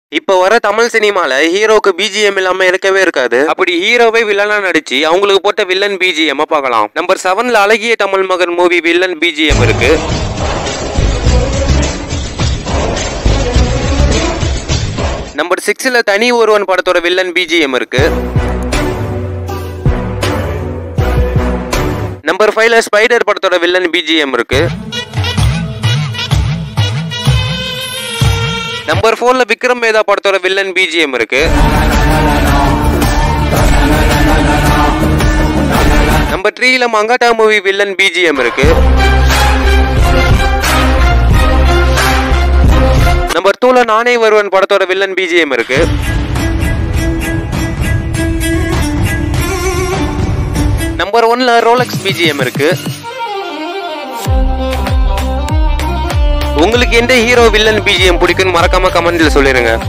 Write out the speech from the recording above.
இப்ப வர தமிழ் சினிமால ஹீரோக்கு பிஜிஎம் இல்லாம இருக்கவே இருக்காது அப்படி ஹீரோவை வில்லனா நடிச்சு அவங்களுக்கு போட்ட வில்லன் பிஜிஎம் பார்க்கலாம் நம்பர் செவன்ல அழகிய Tamil Magan movie villain BGM இருக்கு நம்பர் சிக்ஸ்ல தனி ஒருவன் படத்தோட வில்லன் பிஜிஎம் இருக்கு நம்பர் ஃபைவ்ல ஸ்பைடர் படத்தோட வில்லன் பிஜிஎம் இருக்கு நம்பர் ஃபோர்ல விக்ரம் வேதா படத்தோட வில்லன் பிஜிஎம் இருக்கு நம்பர் த்ரீல மங்காட்டா மூவி வில்லன் பிஜிஎம் இருக்கு நம்பர் டூல நானே வருவன் படத்தோட வில்லன் பிஜிஎம் இருக்கு நம்பர் ஒன்ல ரோலக்ஸ் பிஜிஎம் இருக்கு உங்களுக்கு எந்த ஹீரோ வில்லன் பிஜிஎம் பிடிக்குன்னு மறக்காம கமெண்ட்ல சொல்லிருங்க